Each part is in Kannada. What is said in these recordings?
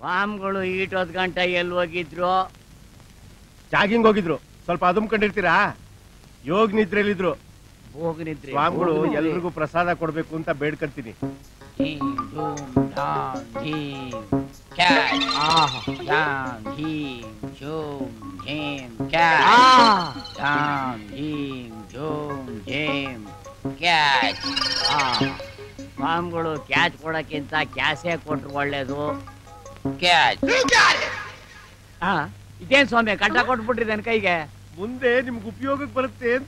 ಸ್ವಾಮಿಗಳು ಈಟೊತ್ ಗಂಟೆ ಎಲ್ಲಿ ಹೋಗಿದ್ರು ಜಾಗಿಂಗ್ ಹೋಗಿದ್ರು ಸ್ವಲ್ಪ ಅದುಮ್ಕೊಂಡಿರ್ತೀರಾ ಯೋಗ ನಿದ್ರೆಲಿದ್ರು ಹೋಗನಿದ್ರಿ ಸ್ವಾಮಿಗಳು ಎಲ್ರಿಗೂ ಪ್ರಸಾದ ಕೊಡ್ಬೇಕು ಅಂತ ಬೇಡ್ಕಂತೀನಿ ಧೀಮ್ ಧೂಮ್ ಧಾಮ್ ಧೀಮ್ ಕ್ಯಾಚ್ ಧಾಮ್ ಧೀಮ್ ಝೂಮ್ ಧೀಮ್ ಕ್ಯಾಚ್ ಧಾಮ್ ಧೀಮ್ ಝೂಮ್ ಧೀಮ್ ಕ್ಯಾಚ್ ಸ್ವಾಮಿಗಳು ಕ್ಯಾಚ್ ಕೊಡಕ್ಕಿಂತ ಕ್ಯಾಸೇ ಕೊಟ್ರು ಒಳ್ಳೇದು ಕ್ಯಾಚ್ ಇದೇನ್ ಸ್ವಾಮಿ ಕಟ್ಟ ಕೊಟ್ಬಿಟ್ರಿ ನನ್ ಕೈಗೆ ಮುಂದೆ ನಿಮ್ಗೆ ಉಪಯೋಗಕ್ಕೆ ಬರುತ್ತೆ ಅಂತ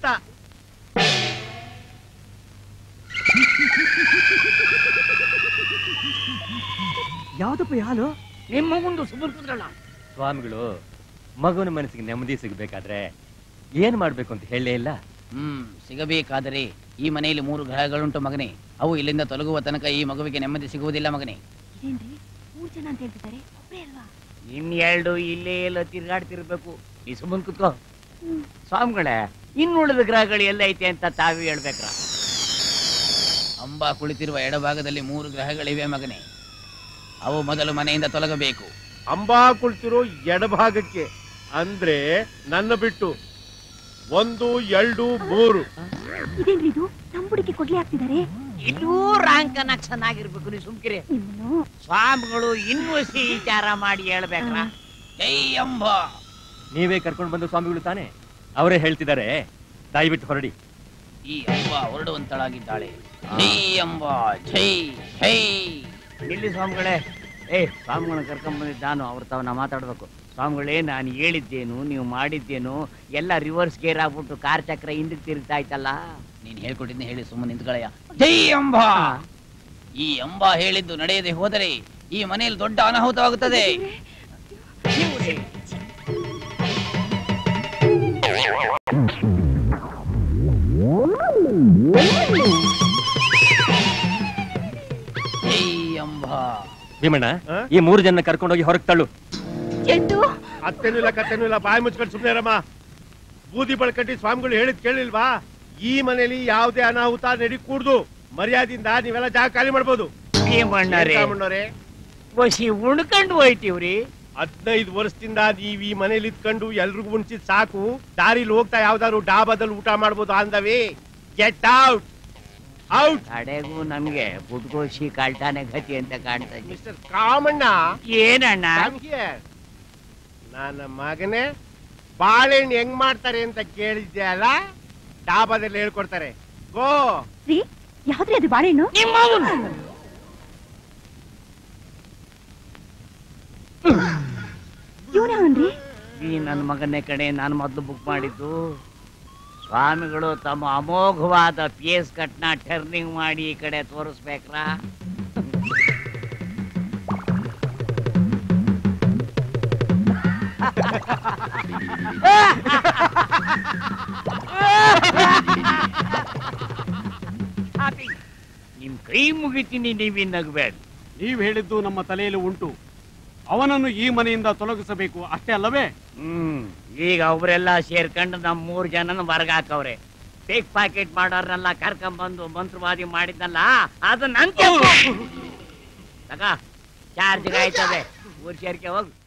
ಯಾವ್ದಪ್ಪ ಈ ಹಾಲು ನಿಮ್ಮ ಮುಂದೆ ಸುಮ್ಮನೆ ಕುಂದ್ರಲ್ಲ ಸ್ವಾಮಿಗಳು ಮಗುವಿನ ಮನಸ್ಸಿಗೆ ನೆಮ್ಮದಿ ಸಿಗ್ಬೇಕಾದ್ರೆ ಏನ್ ಮಾಡ್ಬೇಕು ಅಂತ ಹೇಳಲೇ ಇಲ್ಲ ಹ್ಮ್ ಸಿಗಬೇಕಾದರೆ ಈ ಮನೆಯಲ್ಲಿ ಮೂರು ಗ್ರಹಗಳುಂಟು ಮಗನೇ ಅವು ಇಲ್ಲಿಂದ ತೊಲಗುವ ತನಕ ಈ ಮಗುವಿಗೆ ನೆಮ್ಮದಿ ಸಿಗುವುದಿಲ್ಲ ಮಗನೇ ಇದೇನ್ರಿ ಮೂರ್ ಜನ ಅಂತ ಹೇಳ್ತಿದ್ದಾರೆ ಒಬ್ರೇ ಅಲ್ವಾ ಇನ್ನೆರಡು ಇಲ್ಲೇ ಎಲ್ಲ ತಿರ್ಗಾಡ್ತಿರ್ಬೇಕು ನೀ ಸುಮ್ಮನ್ ಕುತ್ಕೋ ಸ್ವಾಮಿಗಳೇ ಇನ್ನುಳಿದ ಗ್ರಹಗಳು ಎಲ್ಲೈತೆ ಅಂತ ತಾವೇ ಹೇಳ್ಬೇಕ್ರ ಅಂಬ ಕುಳಿತಿರುವ ಎಡಭಾಗದಲ್ಲಿ ಮೂರು ಗ್ರಹಗಳಿವೆ ಮಗನೇ ಅವು ಮೊದಲು ಮನೆಯಿಂದ ತೊಲಗಬೇಕು ಅಂಬಾ ಕುಳಿತಿರೋ ಎಡಭಾಗಕ್ಕೆ ಅಂದ್ರೆ ನನ್ನ ಬಿಟ್ಟು ಒಂದು ಎರಡು ಮೂರು ಇದೇನ್ರಿ ಇದು ತಂಬುಡಿಕೆ ಕೊಡ್ಲಿ ಹಾಕ್ತಿದ್ದಾರೆ ಇನ್ನೂ ರಾಂಗ್ ಕನೆಕ್ಷನ್ ಆಗಿರ್ಬೇಕು ನೀ ಸುಮ್ಕಿರಿ ನಿಮ್ಮನ್ನು ಸ್ವಾಮಿಗಳು ಇನ್ನೂ ಸಿ ವಿಚಾರ ಮಾಡಿ ಹೇಳ್ಬೇಕ್ರ ಜೈ ಅಂಬ ನೀವೇ ಕರ್ಕೊಂಡು ಬಂದ ಸ್ವಾಮಿಗಳು ತಾನೇ ಅವರೇ ಹೇಳ್ತಿದ್ದಾರೆ ದಯವಿಟ್ಟು ಹೊರಡಿ ಈ ಅಂಬ ಹೊರಡುವಂತಳಾಗಿದ್ದಾಳೆ ಜೈ ಅಂಬ ಜೈ ಜೈ ಇಲ್ಲಿ ಸ್ವಾಮಿಗಳೇ ಏ ಸ್ವಾಮಿಗಳನ್ನ ಕರ್ಕೊಂಡ್ ಬಂದಿದ್ದ ನಾನು ಅವ್ರ ತಾವ್ ನಾ ಮಾತಾಡ್ಬೇಕು ಸ್ವಾಮಿಗಳೇ ನಾನು ಹೇಳಿದ್ದೇನು ನೀವು ಮಾಡಿದ್ದೇನು ಎಲ್ಲ ರಿವರ್ಸ್ ಗೇರ್ ಆಗ್ಬಿಟ್ಟು ಕಾರ್ ಚಕ್ರ ಹಿಂದಕ್ಕೆ ತಿರುಗ್ತಾ ಇತ್ತಲ್ಲ ನೀನ್ ಹೇಳ್ಕೊಟ್ಟಿದ್ನ ಹೇಳಿ ಸುಮ್ಮನೆ ನಿಂತ್ಗಳಯ್ಯ ಜೈ ಅಂಬ ಈ ಅಂಬ ಹೇಳಿದ್ದು ನಡೆಯದೆ ಹೋದರೆ ಈ ಮನೆಯಲ್ಲಿ ದೊಡ್ಡ ಅನಾಹುತವಾಗುತ್ತದೆ ಜೈ ಅಂಬ ಭೀಮಣ್ಣ ಆ? ಈ ಮೂರು ಜನ ಕರ್ಕೊಂಡೋಗಿ ಹೊರಗೆ ತಳ್ಳು ಚೆಂಡು ಅತ್ತೇನು ಇಲ್ಲ ಕತ್ತೇನು ಇಲ್ಲ ಬಾಯಿ ಮುಚ್ಕೊಂಡು ಸುಮ್ಮನೆ ರಮ್ಮ ಬೂದಿ ಬಳಕಟ್ಟಿ ಸ್ವಾಮಿಗಳು ಹೇಳಿದ್ ಕೇಳಿಲ್ವಾ ಈ ಮನೇಲಿ ಯಾವುದೇ ಅನಾಹುತ ನಡಿ ಕೂಡ್ದು ಮರ್ಯಾದಿಂದ ನೀವೆಲ್ಲ ಜಾಗ ಖಾಲಿ ಮಾಡ್ಬೋದು ಭೀಮಣ್ಣರೇ ರಾಮಣ್ಣವ್ರೆ ಬಸಿ ಉಣ್ಕೊಂಡು ಹೋಯ್ತೀವ್ರಿ ಹದಿನೈದು ವರ್ಷದಿಂದ ನೀವ್ ಈ ಮನೇಲಿ ಇದ್ಕೊಂಡು ಎಲ್ರಿಗೂ ಉಣ್ಸಿದ್ ಸಾಕು ದಾರಿಲಿ ಹೋಗ್ತಾ ಯಾವ್ದಾದ್ರು ಡಾಬಾದಲ್ಲಿ ಊಟ ಮಾಡ್ಬೋದು ಅಂದವೇ ಗೆಟ್ ಔಟ್ ಔಟ್ ಕಡೆಗೂ ನಮ್ಗೆ ಪುಟ್ಕೋಶಿ ಕಾಲ್ಟಾನೆ ಗತಿ ಅಂತ ಕಾಣ್ತಾ ಇದೆ ಮಿಸ್ಟರ್ ಕಾಮಣ್ಣ ಏನಣ್ಣ come here. ನನ್ನ ಮಗನೇ ಬಾಳೆಹಣ್ಣು ಹೆಂಗ್ ಮಾಡ್ತಾರೆ ಅಂತ ಕೇಳಿದ್ದೆ ಅಲ್ಲ ಡಾಬಾದಲ್ಲಿ ಹೇಳ್ಕೊಡ್ತಾರೆ ಗೋ ರೀ ಯಾವ್ದ್ರಿ ಅದು ಬಾಳೆಹಣ್ಣು ಇವ್ನವನ್ರಿ ಈ ನನ್ನ ಮಗನೇ ಕಡೆ ನಾನು ಮೊದಲು ಬುಕ್ ಮಾಡಿದ್ದು ಸ್ವಾಮಿಗಳು ತಮ್ಮ ಅಮೋಘವಾದ ಪೇಸ್ ಕಟ್ನ ಟರ್ನಿಂಗ್ ಮಾಡಿ ಈ ಕಡೆ ತೋರಿಸ್ಬೇಕ್ರಾ ನಿಮ್ ಕೈ ಮುಗಿತೀನಿ ನೀವಿನ್ ನಗಬೇಡ ನೀವ್ ಹೇಳಿದ್ದು ನಮ್ಮ ತಲೆಯಲ್ಲಿ ಉಂಟು ಅವನನ್ನು ಈ ಮನೆಯಿಂದ ತೊಲಗಿಸಬೇಕು ಅಷ್ಟೇ ಅಲ್ಲವೇ ಹ್ಮ್ ಈಗ ಅವರೆಲ್ಲ ಸೇರ್ಕೊಂಡು ನಮ್ ಮೂರ್ ಜನನ ಹೊರಗ್ ಹಾಕವ್ರೆ ಪೇಕ್ ಪಾಕೆಟ್ ಮಾಡೋರ್ನೆಲ್ಲ ಕರ್ಕೊಂಬಂದು ಮಂತ್ರವಾದಿ ಮಾಡಿದ್ನಲ್ಲ ಅದು ನನ್ ತಗ ಚಾರ್ಜ್ ಆಯ್ತದೆ ಊರ್ ಸೇರ್ಕೆ ಹೋಗು